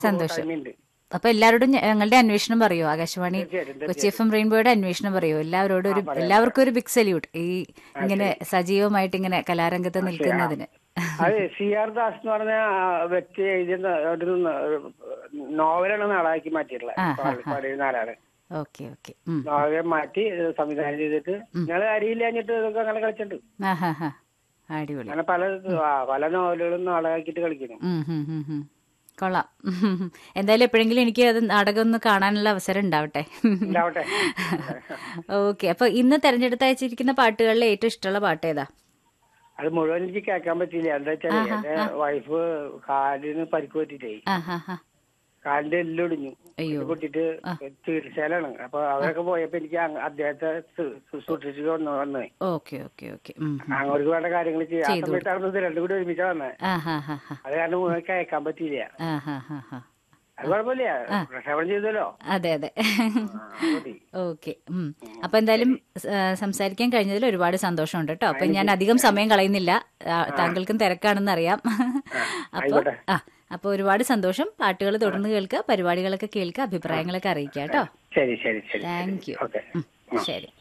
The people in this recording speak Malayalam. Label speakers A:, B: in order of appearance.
A: സന്തോഷം
B: ടൈമുണ്ട്
A: അപ്പൊ എല്ലാവരോടും ഞ- ഞങ്ങളുടെ അന്വേഷണം പറയൂ ആകാശവാണി
B: തീർച്ചയായിട്ടും,
A: കൊച്ചി എഫ് എം റെയിൻബോയുടെ അന്വേഷണം പറയൂ എല്ലാവരോടും ഒരു എല്ലാവർക്കും ഒരു ബിഗ് സല്യൂട്ട് ഈ ഇങ്ങനെ സജീവമായിട്ട് ഇങ്ങനെ കലാരംഗത്ത് നിൽക്കുന്നതിന്
B: അത് സി ആർ ദാസ് എന്ന് പറഞ്ഞ ആ വ്യക്തി എഴുതിയ ന- ഒരു ന- നോവലാണ് നാളാക്കി മാറ്റിയിട്ടുള്ളത് പാലക്കാട് നാലാണ്
A: ഓക്കെ ഓക്കെ
B: നോവൽ മാറ്റി ഇത് സംവിധാനം ചെയ്തിട്ട് ഞങ്ങൾ അരിയില്ലാഞ്ഞിട്ട് ഇതൊക്കെ അങ്ങനെ കളിച്ചിട്ടുണ്ട്
A: ആ ഹാ ഹാ അടിപൊളി
B: അങ്ങനെ പല ആ, പല നോവലുകളും നാടകമാക്കിയിട്ട് കളിക്കുന്നു
A: ഉം, ഉം, ഉം, ഉം. കൊള്ളാം എന്തായാലും എപ്പോഴെങ്കിലും എനിക്ക് അത് നാടകം ഒന്ന് കാണാനുള്ള അവസരം ഉണ്ടാവട്ടെ
B: ഉണ്ടാവട്ടെ
A: ഓക്കെ അപ്പൊ ഇന്ന് തെരഞ്ഞെടുത്ത് അയച്ചിരിക്കുന്ന പാട്ടുകളിൽ ഏറ്റവും ഇഷ്ടമുള്ള പാട്ട് ഏതാ
B: അത് മുഴുവൻ എനിക്ക് കേൾക്കാൻ പറ്റിയില്ല എന്താ വെച്ചാല് എന്റെ വൈഫ് കാലിന് പരിക്ക് പറ്റിട്ടേ
A: ആ ഹാ ഹാ
B: കാലിന്റെ എല്ലൊടിഞ്ഞു
A: അയ്യോ.
B: പൊട്ടിട്ട് ചികിത്സയിലാണ് അപ്പൊ അവരൊക്കെ പോയപ്പോ എനിക്ക് അങ്ങ് അദ്ദേഹത്തെ സു- സു- സൂക്ഷിച്ചിട്ട് വന്നു വന്നേ
A: ഓക്കെ ഓക്കെ ഓക്കെ ഉം.
B: അങ്ങോട്ട് വേണ്ട കാര്യങ്ങൾ ചെയ്യാം ആ സമയത്താണ് ഇത് രണ്ടും കൂടി ഒരുമിച്ചാ വന്നേ
A: ആ ഹാ ഹാ ഹാ
B: അത് കാരണം മുഴുവൻ കേൾക്കാൻ പറ്റിയില്ല
A: ആ ഹാ ഹാ ഹാ
B: അത് കുഴപ്പമില്ല പ്രക്ഷേപണം ചെയ്തല്ലോ
A: അതെ അതെ
B: ആ, മതി.
A: ഓക്കെ അപ്പൊ എന്തായാലും ആ, സംസാരിക്കാൻ കഴിഞ്ഞതിൽ ഒരുപാട് സന്തോഷമുണ്ട് കേട്ടോ അപ്പൊ ഞാൻ അധികം സമയം കളയുന്നില്ല ആ, താങ്കൾക്കും തിരക്കാണെന്ന് അറിയാം അപ്പൊ
B: ആയിക്കോട്ടെ.
A: ആ അപ്പൊ ഒരുപാട് സന്തോഷം പാട്ടുകൾ തുടർന്ന് കേൾക്കുക പരിപാടികളൊക്കെ കേൾക്കുക അഭിപ്രായങ്ങളൊക്കെ അറിയിക്കുക കേട്ടോ
B: ശരി ശരി ശരി
A: താങ്ക് യു
B: ഓക്കെ
A: ശരി